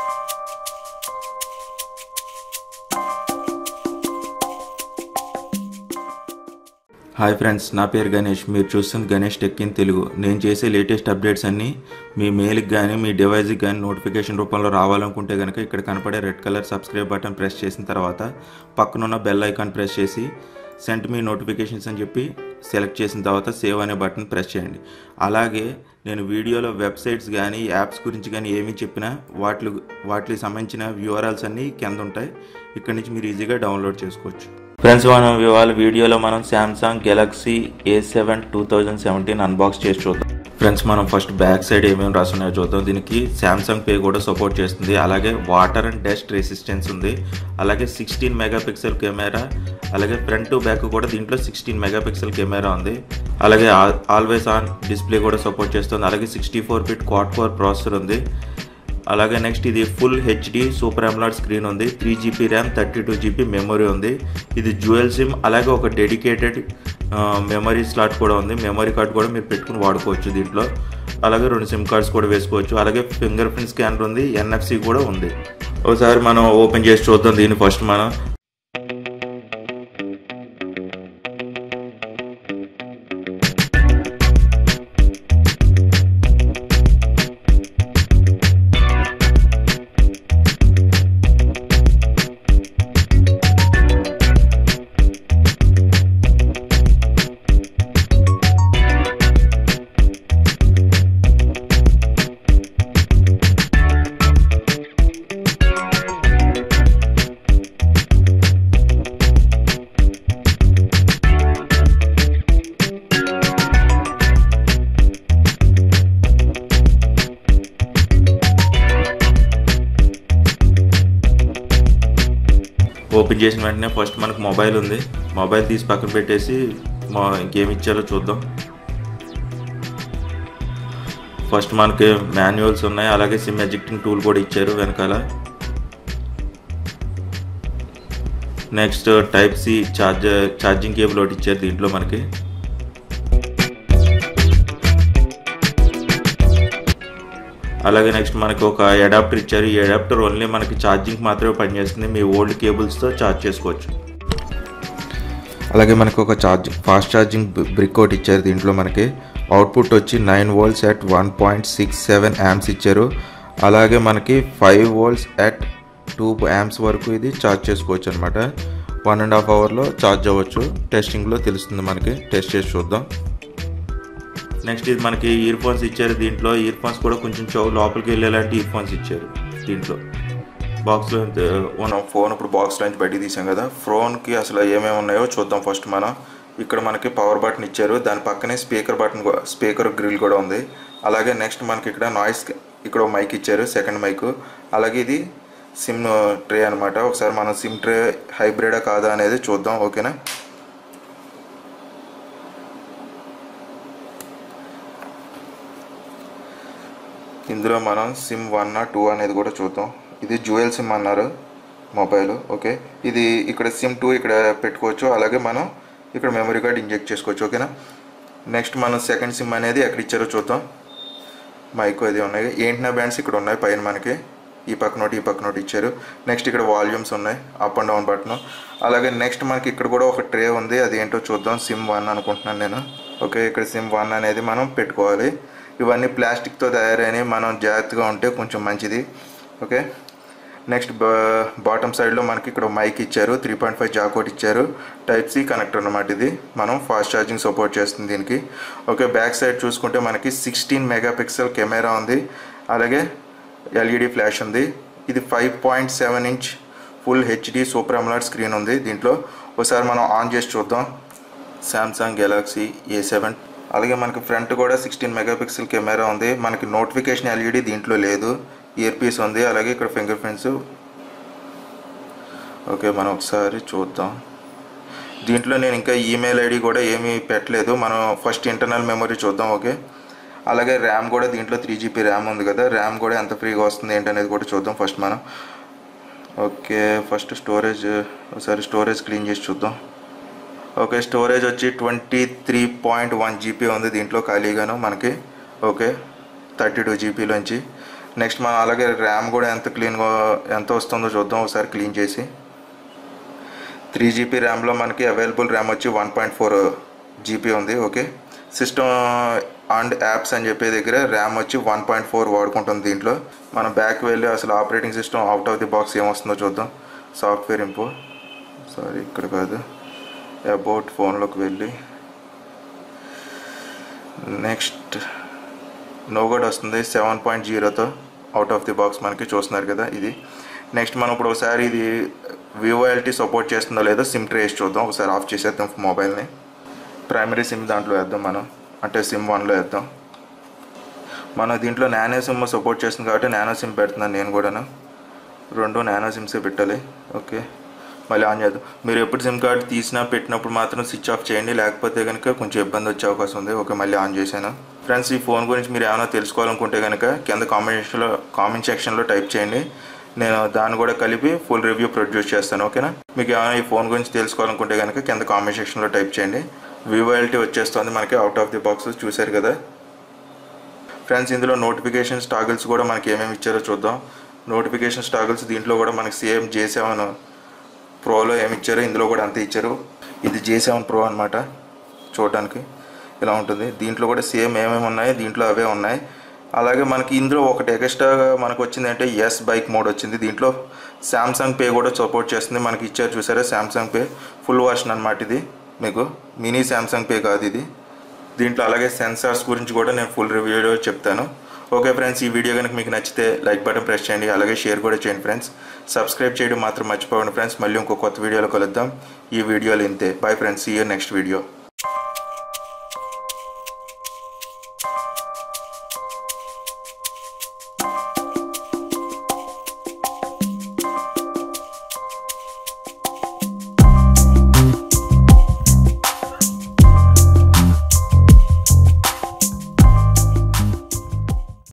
hi friends నా పేరు గణేష్ మీరు చూస్తుంది గణేష్ టెక్ ఇన్ తెలుగు నేను చేసే లేటెస్ట్ అప్డేట్స్ అన్నీ మీ మెయిల్కి కానీ మీ డివైస్కి కానీ నోటిఫికేషన్ రూపంలో రావాలనుకుంటే కనుక ఇక్కడ కనపడే red colour subscribe button press చేసిన తర్వాత పక్కనున్న బెల్ ఐకాన్ ప్రెస్ చేసి సెంట్ మీ నోటిఫికేషన్స్ అని చెప్పి సెలెక్ట్ చేసిన తర్వాత సేవ్ అనే బటన్ ప్రెస్ చేయండి అలాగే నేను వీడియోలో వెబ్సైట్స్ కానీ యాప్స్ గురించి కానీ ఏమి చెప్పినా వాటి వాటికి సంబంధించిన వివరాల్స్ అన్నీ కింద ఉంటాయి ఇక్కడ నుంచి మీరు ఈజీగా డౌన్లోడ్ చేసుకోవచ్చు ఫ్రెండ్స్ మనం ఇవాళ వీడియోలో మనం Samsung Galaxy A seven two thousand seventeen unbox చేసి చూద్దాం ఫ్రెండ్స్ మనం ఫస్ట్ బ్యాక్ సైడ్ ఏమేమి రాసున్నాయో చూద్దాం దీనికి శాంసంగ్ పే కూడా సపోర్ట్ చేస్తుంది అలాగే వాటర్ అండ్ డస్ట్ రెసిస్టెన్స్ ఉంది అలాగే సిక్స్టీన్ మెగాపిక్సెల్ కెమెరా అలాగే ఫ్రంట్ టు బ్యాక్ కూడా దీంట్లో సిక్స్టీన్ మెగాపిక్సెల్ కెమెరా ఉంది అలాగే ఆల్వేస్ ఆన్ డిస్ప్లే కూడా సపోర్ట్ చేస్తుంది అలాగే sixty four bit quad core processor ఉంది అలాగే నెక్స్ట్ ఇది full HD super AMOLED screen ఉంది three GB RAM thirty two GB memory ఉంది ఇది జ్యువెల్ సిమ్ అలాగే ఒక డెడికేటెడ్ మెమరీ స్లాట్ కూడా ఉంది మెమరీ కార్డ్ కూడా మీరు పెట్టుకుని వాడుకోవచ్చు దీంట్లో అలాగే రెండు సిమ్ కార్డ్స్ కూడా వేసుకోవచ్చు అలాగే ఫింగర్ ప్రింట్ స్కానర్ ఉంది ఎన్ఎఫ్సి కూడా ఉంది ఒకసారి మనం ఓపెన్ చేసి చూద్దాం దీన్ని ఫస్ట్ మనం ఓపెన్ చేసిన వెంటనే ఫస్ట్ మనకు మొబైల్ ఉంది మొబైల్ తీసి పక్కన పెట్టేసి మా ఇంకేం ఇచ్చారో చూద్దాం ఫస్ట్ మనకి మాన్యువల్స్ ఉన్నాయి అలాగే సిమ్ ఎజెక్టింగ్ టూల్ కూడా ఇచ్చారు వెనకాల next type C charger charging cable ఒకటి ఇచ్చారు దీంట్లో మనకి అలాగే నెక్స్ట్ మనకి ఒక అడాప్టర్ ఇచ్చారు ఈ అడాప్టర్ ఓన్లీ మనకి ఛార్జింగ్ మాత్రమే పనిచేస్తుంది మీ ఓల్డ్ కేబుల్స్తో ఛార్జ్ చేసుకోవచ్చు అలాగే మనకు ఒక ఛార్జ్ ఫాస్ట్ ఛార్జింగ్ బ్రిక్ ఒకటి ఇచ్చారు దీంట్లో మనకి అవుట్పుట్ వచ్చి nine volts at one point six seven amps ఇచ్చారు అలాగే మనకి five volts at two amps వరకు ఇది ఛార్జ్ చేసుకోవచ్చు అనమాట వన్ అండ్ హాఫ్ అవర్లో ఛార్జ్ అవ్వచ్చు టెస్టింగ్లో తెలుస్తుంది మనకి టెస్ట్ చేసి చూద్దాం నెక్స్ట్ ఇది మనకి ఇయర్ ఫోన్స్ ఇచ్చారు దీంట్లో ఇయర్ ఫోన్స్ కూడా కొంచెం చౌ లోపలికి వెళ్ళేలాంటి ఇయర్ ఫోన్స్ ఇచ్చారు దీంట్లో బాక్స్లో మనం ఫోన్ ఇప్పుడు బాక్స్లో నుంచి బయటికి తీసాం కదా ఫోన్కి అసలు ఏమేమి ఉన్నాయో చూద్దాం ఫస్ట్ మనం ఇక్కడ మనకి పవర్ బటన్ ఇచ్చారు దాని పక్కనే స్పీకర్ బటన్ స్పీకర్ గ్రిల్ కూడా ఉంది అలాగే నెక్స్ట్ మనకి ఇక్కడ నాయిస్ ఇక్కడ మైక్ ఇచ్చారు సెకండ్ మైక్ అలాగే ఇది సిమ్ ట్రే అనమాట ఒకసారి మనం సిమ్ ట్రే హైబ్రిడా కాదా అనేది చూద్దాం ఓకేనా ఇందులో మనం సిమ్ వన్ టూ అనేది కూడా చూద్దాం ఇది జ్యువెల్ సిమ్ అన్నారు మొబైల్ ఓకే ఇది ఇక్కడ సిమ్ టూ ఇక్కడ పెట్టుకోవచ్చు అలాగే మనం ఇక్కడ మెమరీ కార్డ్ ఇంజెక్ట్ చేసుకోవచ్చు ఓకేనా నెక్స్ట్ మనం సెకండ్ సిమ్ అనేది ఎక్కడ ఇచ్చారో చూద్దాం మైక్ అది ఉన్నాయి ఏంటినా బ్యాండ్స్ ఇక్కడ ఉన్నాయి పైన మనకి ఈ పక్క నోటి ఈ పక్క నోటి ఇచ్చారు నెక్స్ట్ ఇక్కడ వాల్యూమ్స్ ఉన్నాయి అప్ అండ్ డౌన్ బటన్ అలాగే నెక్స్ట్ మనకి ఇక్కడ కూడా ఒక ట్రే ఉంది అది ఏంటో చూద్దాం సిమ్ వన్ అనుకుంటున్నాను నేను ఓకే ఇక్కడ సిమ్ వన్ అనేది మనం పెట్టుకోవాలి ఇవన్నీ ప్లాస్టిక్తో తయారైనవి మనం జాగ్రత్తగా ఉంటే కొంచెం మంచిది ఓకే నెక్స్ట్ బాటమ్ సైడ్లో మనకి ఇక్కడ మైక్ ఇచ్చారు త్రీ పాయింట్ ఫైవ్ జాకోట్ ఇచ్చారు టైప్ సి కనెక్టర్ అనమాట ఇది మనం ఫాస్ట్ ఛార్జింగ్ సపోర్ట్ చేస్తుంది దీనికి ఓకే బ్యాక్ సైడ్ చూసుకుంటే మనకి సిక్స్టీన్ మెగాపిక్సెల్ కెమెరా ఉంది అలాగే ఎల్ఈడి ఫ్లాష్ ఉంది ఇది five point seven inch full HD super AMOLED screen ఉంది దీంట్లో ఒకసారి మనం ఆన్ చేసి చూద్దాం శాంసంగ్ గెలాక్సీ ఏ సెవెన్ అలాగే మనకి ఫ్రంట్ కూడా సిక్స్టీన్ మెగాపిక్సెల్ కెమెరా ఉంది మనకి నోటిఫికేషన్ ఎల్ఈడి దీంట్లో లేదు ఇయర్ పీస్ ఉంది అలాగే ఇక్కడ ఫింగర్ ప్రింట్స్ ఓకే మనం ఒకసారి చూద్దాం దీంట్లో నేను ఇంకా ఈమెయిల్ ఐడి కూడా ఏమీ పెట్టలేదు మనం ఫస్ట్ ఇంటర్నల్ మెమరీ చూద్దాం ఓకే అలాగే ర్యామ్ కూడా దీంట్లో త్రీ జీబీ ర్యామ్ ఉంది కదా ర్యామ్ కూడా ఎంత ఫ్రీగా వస్తుంది ఏంటనేది కూడా చూద్దాం ఫస్ట్ మనం ఓకే ఫస్ట్ స్టోరేజ్ ఒకసారి స్టోరేజ్ క్లీన్ చేసి చూద్దాం ఓకే స్టోరేజ్ వచ్చి twenty three point one GB ఉంది దీంట్లో ఖాళీగాను మనకి ఓకే థర్టీ టూ జీబీలోంచి నెక్స్ట్ మనం అలాగే ర్యామ్ కూడా ఎంత క్లీన్గా ఎంత వస్తుందో చూద్దాం ఒకసారి క్లీన్ చేసి త్రీ జీబీ ర్యామ్లో మనకి అవైలబుల్ ర్యామ్ వచ్చి వన్ పాయింట్ ఫోర్ జీబీ ఉంది ఓకే సిస్టమ్ అండ్ యాప్స్ అని చెప్పే దగ్గర ర్యామ్ వచ్చి వన్ పాయింట్ ఫోర్ వాడుకుంటుంది దీంట్లో మనం బ్యాక్ వెళ్ళి అసలు operating system out of the box ఏమొస్తుందో చూద్దాం సాఫ్ట్వేర్ ఇంపో సారీ ఇక్కడ కాదు అబౌట్ ఫోన్లోకి వెళ్ళి నెక్స్ట్ నోగడ్ వస్తుంది సెవెన్ పాయింట్ జీరోతో అవుట్ ఆఫ్ ది బాక్స్ మనకి చూస్తున్నారు కదా ఇది నెక్స్ట్ మనం ఇప్పుడు ఒకసారి ఇది వివో ఎల్టీ సపోర్ట్ చేస్తుందో లేదో సిమ్ ట్రేస్ చూద్దాం ఒకసారి ఆఫ్ చేసేద్దాం మొబైల్ని ప్రైమరీ సిమ్ దాంట్లో వేద్దాం మనం అంటే సిమ్ వన్లో వేద్దాం మనం దీంట్లో నానో సిమ్ సపోర్ట్ చేస్తుంది కాబట్టి నానో సిమ్ పెడుతున్నాను నేను కూడాను రెండు నానో సిమ్సే పెట్టాలి ఓకే మళ్ళీ ఆన్ చేద్దాం మీరు ఎప్పుడు సిమ్ కార్డ్ తీసినా పెట్టినప్పుడు మాత్రం స్విచ్ ఆఫ్ చేయండి లేకపోతే కనుక కొంచెం ఇబ్బంది వచ్చే అవకాశం ఉంది ఓకే మళ్ళీ ఆన్ చేశాను ఫ్రెండ్స్ ఈ ఫోన్ గురించి మీరు ఏమైనా తెలుసుకోవాలనుకుంటే కనుక కింద కామెంట్ సెక్షన్లో కామెంట్ సెక్షన్లో టైప్ చేయండి నేను దాన్ని కూడా కలిపి ఫుల్ రివ్యూ ప్రొడ్యూస్ చేస్తాను ఓకేనా మీకు ఏమైనా ఈ ఫోన్ గురించి తెలుసుకోవాలనుకుంటే కనుక కింద కామెంట్ సెక్షన్లో టైప్ చేయండి వివోఎల్టీ వచ్చేస్తుంది మనకి అవుట్ ఆఫ్ ది బాక్స్ చూశారు కదా ఫ్రెండ్స్ ఇందులో నోటిఫికేషన్ స్టాగిల్స్ కూడా మనకి ఏమేమి ఇచ్చారో చూద్దాం నోటిఫికేషన్ స్టాగిల్స్ దీంట్లో కూడా మనకి సేమ్ జే సెవెన్ ప్రోలో ఏమి ఇచ్చారో ఇందులో కూడా అంతే ఇచ్చారు ఇది జే సెవెన్ ప్రో అనమాట చూడడానికి ఇలా ఉంటుంది దీంట్లో కూడా సేమ్ ఏమేమి ఉన్నాయో దీంట్లో అవే ఉన్నాయి అలాగే మనకి ఇందులో ఒకటి ఎక్స్ట్రాగా మనకు వచ్చింది అంటే ఎస్ బైక్ మోడ్ వచ్చింది దీంట్లో శాంసంగ్ పే కూడా సపోర్ట్ చేస్తుంది మనకి ఇచ్చారు చూసారా శాంసంగ్ పే ఫుల్ వర్షన్ అనమాట ఇది మీకు మినీ శాంసంగ్ పే కాదు ఇది దీంట్లో అలాగే సెన్సార్స్ గురించి కూడా నేను ఫుల్ రివ్యూలో చెప్తాను ఓకే ఫ్రెండ్స్ ఈ వీడియో కనుక మీకు నచ్చితే లైక్ బటన్ ప్రెస్ చేయండి అలాగే షేర్ కూడా చేయండి ఫ్రెండ్స్ సబ్స్క్రైబ్ చేయడం మాత్రం మర్చిపోకండి ఫ్రెండ్స్ మళ్ళీ ఇంకో కొత్త వీడియోలో కలుద్దాం ఈ వీడియోలు ఇంతే బాయ్ ఫ్రెండ్స్ ఈ నెక్స్ట్ వీడియో